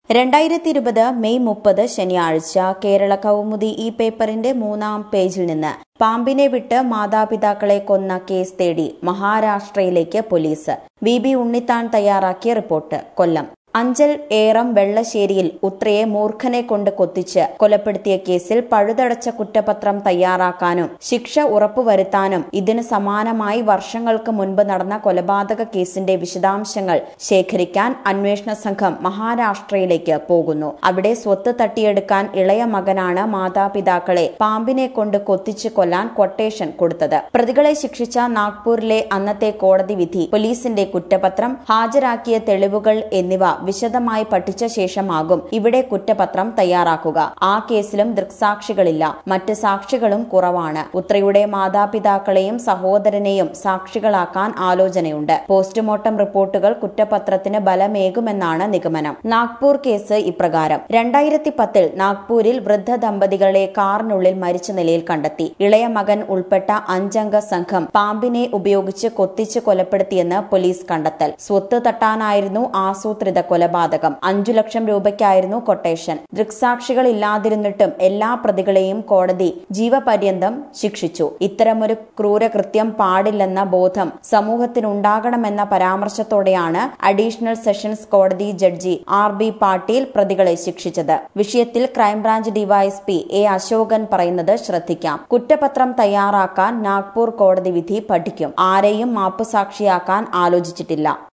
രണ്ടായിരത്തി ഇരുപത് മെയ് മുപ്പത് ശനിയാഴ്ച കേരള കൗമുദി ഈ പേപ്പറിന്റെ മൂന്നാം പേജിൽ നിന്ന് പാമ്പിനെ വിട്ട് മാതാപിതാക്കളെ കൊന്ന കേസ് തേടി മഹാരാഷ്ട്രയിലേക്ക് പോലീസ് വി ബി ഉണ്ണിത്താൻ തയ്യാറാക്കിയ റിപ്പോർട്ട് കൊല്ലം അഞ്ചൽ ഏറം വെള്ളശ്ശേരിയിൽ ഉത്രയെ മൂർഖനെ കൊണ്ട് കൊത്തിച്ച് കൊലപ്പെടുത്തിയ കേസിൽ പഴുതടച്ച കുറ്റപത്രം തയ്യാറാക്കാനും ശിക്ഷ ഉറപ്പുവരുത്താനും ഇതിന് സമാനമായി വർഷങ്ങൾക്ക് മുൻപ് നടന്ന കൊലപാതക കേസിന്റെ വിശദാംശങ്ങൾ ശേഖരിക്കാൻ അന്വേഷണ സംഘം മഹാരാഷ്ട്രയിലേക്ക് പോകുന്നു അവിടെ സ്വത്ത് തട്ടിയെടുക്കാൻ ഇളയ മകനാണ് മാതാപിതാക്കളെ പാമ്പിനെ കൊണ്ട് കൊത്തിച്ച് കൊല്ലാൻ കൊട്ടേഷൻ കൊടുത്തത് പ്രതികളെ ശിക്ഷിച്ച നാഗ്പൂരിലെ അന്നത്തെ കോടതി വിധി പോലീസിന്റെ കുറ്റപത്രം ഹാജരാക്കിയ തെളിവുകൾ എന്നിവ വിശദമായി പഠിച്ച ശേഷമാകും ഇവിടെ കുറ്റപത്രം തയ്യാറാക്കുക ആ കേസിലും ദൃക്സാക്ഷികളില്ല മറ്റ് സാക്ഷികളും കുറവാണ് ഉത്രയുടെ മാതാപിതാക്കളെയും സഹോദരനെയും സാക്ഷികളാക്കാൻ ആലോചനയുണ്ട് പോസ്റ്റ്മോർട്ടം റിപ്പോർട്ടുകൾ കുറ്റപത്രത്തിന് ബലമേകുമെന്നാണ് നിഗമനം നാഗ്പൂർ കേസ് ഇപ്രകാരം രണ്ടായിരത്തി പത്തിൽ നാഗ്പൂരിൽ വൃദ്ധ ദമ്പതികളെ കാറിനുള്ളിൽ മരിച്ച നിലയിൽ കണ്ടെത്തി ഇളയ മകൻ ഉൾപ്പെട്ട അഞ്ചംഗ സംഘം പാമ്പിനെ ഉപയോഗിച്ച് കൊത്തിച്ച് കൊലപ്പെടുത്തിയെന്ന് പോലീസ് കണ്ടെത്തൽ സ്വത്ത് തട്ടാനായിരുന്നു ആസൂത്രിത കൊലപാതകം അഞ്ചു ലക്ഷം രൂപയ്ക്കായിരുന്നു കൊട്ടേഷൻ ദൃക്സാക്ഷികൾ ഇല്ലാതിരുന്നിട്ടും എല്ലാ പ്രതികളെയും കോടതി ജീവപര്യന്തം ശിക്ഷിച്ചു ഇത്തരമൊരു ക്രൂരകൃത്യം പാടില്ലെന്ന ബോധം സമൂഹത്തിനുണ്ടാകണമെന്ന പരാമർശത്തോടെയാണ് അഡീഷണൽ സെഷൻസ് കോടതി ജഡ്ജി ആർ ബി പാട്ടീൽ പ്രതികളെ ശിക്ഷിച്ചത് വിഷയത്തിൽ ക്രൈംബ്രാഞ്ച് ഡിവൈഎസ്പി എ അശോകൻ പറയുന്നത് ശ്രദ്ധിക്കാം കുറ്റപത്രം തയ്യാറാക്കാൻ നാഗ്പൂർ കോടതി വിധി പഠിക്കും ആരെയും മാപ്പുസാക്ഷിയാക്കാൻ ആലോചിച്ചിട്ടില്ല